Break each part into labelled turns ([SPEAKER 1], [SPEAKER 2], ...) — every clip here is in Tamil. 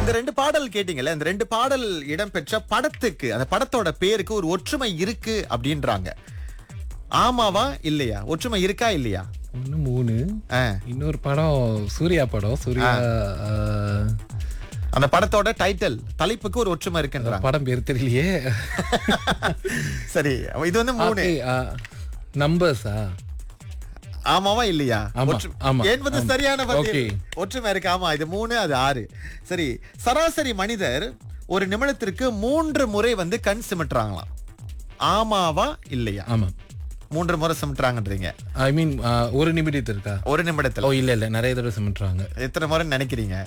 [SPEAKER 1] இந்த ரெண்டு பாடல் கேட்டீங்கல்ல இந்த ரெண்டு பாடல் இடம்பெற்ற படத்துக்கு அந்த படத்தோட பேருக்கு ஒரு ஒற்றுமை இருக்கு அப்படின்றாங்க ஆமாவா இல்லையா ஒற்றுமை இருக்கா இல்லையா
[SPEAKER 2] ஒண்ணு மூணு
[SPEAKER 1] ஆ.
[SPEAKER 2] இன்னொரு படம் சூர்யா படம் சூர்யா ஆ,
[SPEAKER 1] அந்த படத்தோட டைட்டில் தலைப்புக்கு ஒரு ஒற்றுமை இருக்குன்றாங்க
[SPEAKER 2] படம் பேர் தெரியலையே
[SPEAKER 1] சரி இது வந்து மூணு
[SPEAKER 2] நம்பர்ஸா
[SPEAKER 1] ஆமாவா இல்லையா
[SPEAKER 2] ஆமா,
[SPEAKER 1] ஒற்று-
[SPEAKER 2] ஆமா,
[SPEAKER 1] என்பது
[SPEAKER 2] ஆமா.
[SPEAKER 1] சரியான பதில்
[SPEAKER 2] Okay.
[SPEAKER 1] ஒற்றுமை இருக்கு ஆமா இது மூணு அது ஆறு சரி சராசரி மனிதர் ஒரு நிமிடத்திற்கு மூன்று முறை வந்து கண் சிமிட்டுறாங்களாம் ஆமாவா இல்லையா
[SPEAKER 2] ஆமா
[SPEAKER 1] மூன்று முறை சிமிட்டுறாங்கன்றீங்க
[SPEAKER 2] ஐ மீன் ஒரு நிமிடத்து இருக்கா
[SPEAKER 1] ஒரு நிமிடத்துல
[SPEAKER 2] ஓ இல்ல இல்ல நிறைய தடவை சமைட்றாங்க
[SPEAKER 1] எத்தனை முறை நினைக்கிறீங்க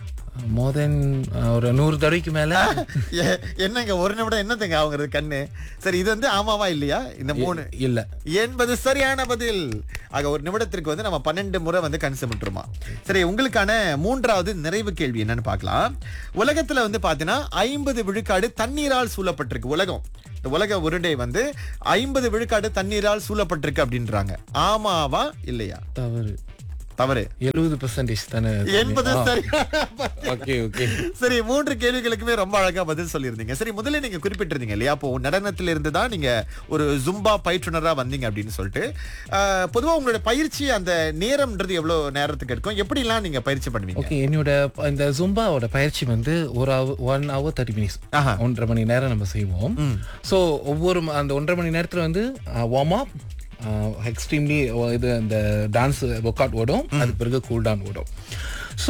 [SPEAKER 2] மோர் தென் ஒரு நூறு தடவைக்கு மேல
[SPEAKER 1] எ- என்னங்க ஒரு நிமிடம் என்னதுங்க அவங்க கண்ணு சரி இது வந்து ஆமாவா இல்லையா இந்த மூணு
[SPEAKER 2] இல்ல
[SPEAKER 1] என்பது சரியான பதில் ஆக ஒரு நிமிடத்திற்கு வந்து நம்ம பன்னெண்டு முறை வந்து கண் சிமிட்டுருமா சரி உங்களுக்கான மூன்றாவது நிறைவு கேள்வி என்னன்னு பார்க்கலாம் உலகத்துல வந்து பாத்தீங்கன்னா ஐம்பது விழுக்காடு தண்ணீரால் சூழப்பட்டிருக்கு உலகம் இந்த உலக உருண்டை வந்து ஐம்பது விழுக்காடு தண்ணீரால் சூழப்பட்டிருக்கு அப்படின்றாங்க ஆமாவா இல்லையா
[SPEAKER 2] தவறு
[SPEAKER 1] தவறு
[SPEAKER 2] எழுபது பெர்சன்டேஜ் தானே
[SPEAKER 1] என்பது சரியான பதில்.
[SPEAKER 2] ஓகே ஓகே
[SPEAKER 1] சரி மூன்று கேள்விகளுக்குமே ரொம்ப அழகா பதில் சொல்லியிருந்தீங்க சரி முதல்ல நீங்க குறிப்பிட்டிருந்தீங்க இல்லையா அப்போ நடனத்தில இருந்து தான் நீங்க ஒரு ஜும்பா பயிற்றுனரா வந்தீங்க அப்படின்னு சொல்லிட்டு ஆஹ், பொதுவா உங்களோட பயிற்சி அந்த நேரம்ன்றது எவ்வளவு நேரத்துக்கு எடுக்கும் எப்படிலாம் நீங்க பயிற்சி பண்ணுவீங்க
[SPEAKER 2] ஓகே என்னோட ப- இந்த ஜும்பாவோட பயிற்சி வந்து ஒரு hour one hour thirty minutes
[SPEAKER 1] ஆஹா.
[SPEAKER 2] ஒன்றரை மணி நேரம் நம்ம செய்வோம் ஸோ ஒவ்வொரு ம- அந்த ஒன்றரை மணி நேரத்தில் வந்து வார்ம் அப் எக்ஸ்ட்ரீம்லி இது அந்த டான்ஸ் ஒர்க் அவுட் ஓடும் அதுக்கு பிறகு கூல் டவுன் ஓடும் ஸோ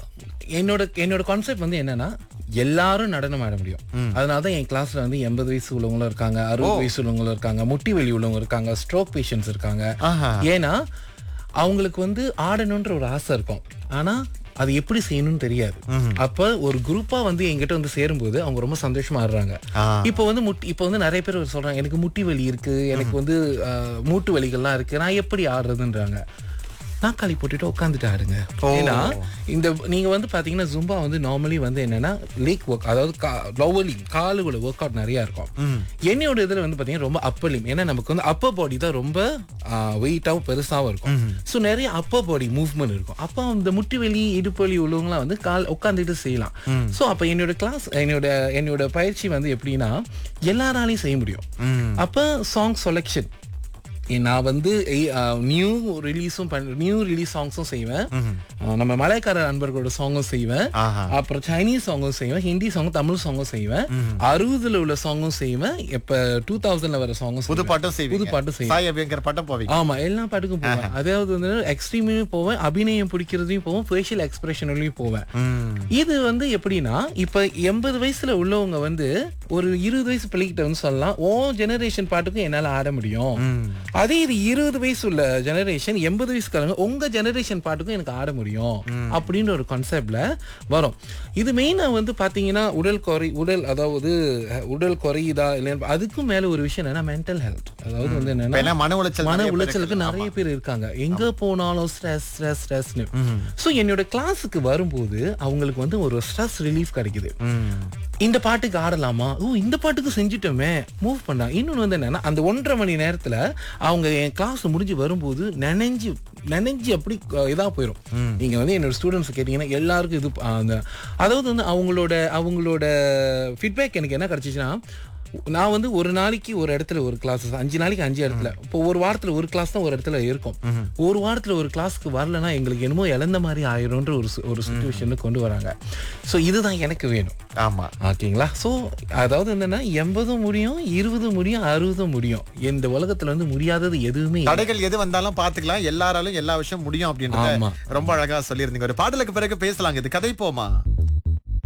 [SPEAKER 2] என்னோட என்னோட கான்செப்ட் வந்து என்னன்னா எல்லாரும் நடனம் ஆட முடியும் அதனால தான் என் கிளாஸ்ல வந்து எண்பது வயசு உள்ளவங்களும் இருக்காங்க அறுபது வயசு உள்ளவங்களும் இருக்காங்க முட்டி வலி உள்ளவங்க இருக்காங்க ஸ்ட்ரோக் பேஷண்ட்ஸ் இருக்காங்க
[SPEAKER 1] ஆஹா.
[SPEAKER 2] ஏன்னா அவங்களுக்கு வந்து ஆடணுன்ற ஒரு ஆசை இருக்கும் ஆனா அது எப்படி செய்யணும்னு தெரியாது அப்ப ஒரு குரூப்பா வந்து என்கிட்ட வந்து சேரும்போது அவங்க ரொம்ப சந்தோஷமா ஆடுறாங்க
[SPEAKER 1] ஆ.
[SPEAKER 2] இப்போ வந்து முட்டி இப்போ வந்து நிறைய பேர் சொல்றாங்க எனக்கு முட்டி வலி இருக்கு எனக்கு வந்து அஹ், மூட்டு வலிகள்லாம் இருக்கு நான் எப்படி ஆடுறதுன்றாங்க நாக்காளி போட்டுட்டு உட்காந்துட்டு ஆடுங்க ஏன்னா இந்த நீங்க வந்து பாத்தீங்கன்னா ஜும்பா வந்து நார்மலி வந்து என்னன்னா லேக் ஒர்க் அதாவது லோவலி காலுகளோட ஒர்க் அவுட் நிறைய இருக்கும் என்னையோட இதுல வந்து பாத்தீங்கன்னா ரொம்ப அப்பர் லிம் ஏன்னா நமக்கு வந்து அப்பர் பாடி தான் ரொம்ப வெயிட்டாவும் பெருசாவும் இருக்கும் ஸோ நிறைய அப்பர் பாடி மூவ்மெண்ட் இருக்கும் அப்போ அந்த முட்டி வலி இடுப்பு வலி உள்ளவங்களாம் வந்து கால் உட்காந்துட்டு செய்யலாம் ஸோ அப்போ என்னோட கிளாஸ் என்னோட என்னோட பயிற்சி வந்து எப்படின்னா எல்லாராலையும் செய்ய முடியும் அப்போ சாங் செலெக்ஷன் நான் வந்து நியூ ரிலீஸும் நியூ ரிலீஸ் சாங்ஸும் செய்வேன் அஹ் நம்ம மலைக்கார நண்பர்களோட சாங்கும் செய்வேன்
[SPEAKER 1] ஆஹா.
[SPEAKER 2] அப்புறம் சைனீஸ் சாங்கும் செய்வேன் ஹிந்தி சாங் தமிழ் சாங்கும் செய்வேன் அறுபதுல உள்ள சாங்கும் செய்வேன் இப்ப டூ தௌசண்ட்ல வர சாங்கும்
[SPEAKER 1] புது பாட்டும் செய்வீங்க
[SPEAKER 2] புது பாட்டும் செய்வேன்
[SPEAKER 1] சாய் அபியங்கர் பாட்டம் போவீங்க
[SPEAKER 2] ஆமா எல்லா பாட்டுக்கும் போவேன் அதாவது வந்து எக்ஸ்ட்ரீமையும் போவேன் அபிநயம் பிடிக்கிறதையும் போவேன் ஃபேஷியல் எக்ஸ்பிரஷன்லையும் போவேன்
[SPEAKER 1] ம்.
[SPEAKER 2] இது வந்து எப்படின்னா இப்ப எண்பது வயசுல உள்ளவங்க வந்து ஒரு இருபது வயசு பிள்ளைகிட்ட வந்து சொல்லலாம் ஓ ஜெனரேஷன் பாட்டுக்கும் என்னால ஆட முடியும் அதே இது இருபது வயசு உள்ள ஜெனரேஷன் எண்பது வயசுக்காரங்க உங்க ஜெனரேஷன் பாட்டுக்கும் எனக்கு ஆட முடியும் அப்படின்ற ஒரு கான்செப்ட்ல வரும் இது மெயினா வந்து பாத்தீங்கன்னா உடல் குறை உடல் அதாவது அஹ், உடல் குறையுதா இல்லையா அதுக்கும் மேல ஒரு விஷயம் என்னன்னா மென்டல் ஹெல்த் அதாவது வந்து
[SPEAKER 1] இப்ப
[SPEAKER 2] என்னன்னா
[SPEAKER 1] என்ன மன உளைச்சல்
[SPEAKER 2] மன
[SPEAKER 1] நிறைய பேருக்கு
[SPEAKER 2] உளைச்சலுக்கு
[SPEAKER 1] இருக்கு.
[SPEAKER 2] நிறைய பேர் இருக்காங்க எங்க போனாலும் ஸ்ட்ரெஸ் ஸ்ட்ரெஸ் ஸ்ட்ரெஸ்னு சோ என்னோட கிளாஸுக்கு வரும்போது அவங்களுக்கு வந்து ஒரு ஸ்ட்ரெஸ் ரிலீஃப் கிடைக்குது
[SPEAKER 1] ம்.
[SPEAKER 2] இந்த பாட்டுக்கு ஆடலாமா ஓ இந்த பாட்டுக்கு செஞ்சுட்டோமே மூவ் பண்ணா இன்னொன்னு வந்து என்னன்னா அந்த ஒன்றரை மணி நேரத்துல அவங்க என் கிளாஸ் முடிஞ்சு வரும்போது நினைஞ்சு நினைஞ்சு அப்படி அஹ், இதா போயிடும் நீங்க வந்து என்னோட ஸ்டூடெண்ட்ஸ் கேட்டீங்கன்னா எல்லாருக்கும் இது அஹ், அந்த அதாவது வந்து அவங்களோட அவங்களோட ஃபீட்பேக் எனக்கு என்ன கிடைச்சிச்சுன்னா நான் வந்து ஒரு நாளைக்கு ஒரு இடத்துல ஒரு கிளாஸ் அஞ்சு நாளைக்கு அஞ்சு இடத்துல இப்போ ஒரு வாரத்துல ஒரு கிளாஸ் தான் ஒரு இடத்துல இருக்கும் ஒரு வாரத்துல ஒரு கிளாஸ்க்கு வரலன்னா எங்களுக்கு என்னமோ இழந்த மாதிரி ஆயிரும்ன்ற ஒரு சு- ஒரு சுச்சுவேஷனுக்கு கொண்டு வராங்க ஸோ இதுதான் எனக்கு வேணும்
[SPEAKER 1] ஆமா
[SPEAKER 2] ஓகேங்களா ஸோ அதாவது என்னன்னா எண்பதும் முடியும் இருபதும் முடியும் அறுபதும் முடியும் இந்த உலகத்துல வந்து முடியாதது எதுவுமே இல்லை.
[SPEAKER 1] தடைகள் எது வந்தாலும் பாத்துக்கலாம் எல்லாராலும் எல்லா விஷயம் முடியும் அப்படின்றத
[SPEAKER 2] ஆமா.
[SPEAKER 1] ரொம்ப அழகா சொல்லியிருந்தீங்க ஒரு பாடலுக்கு பிறகு பேசலாங்க இது கதை போமா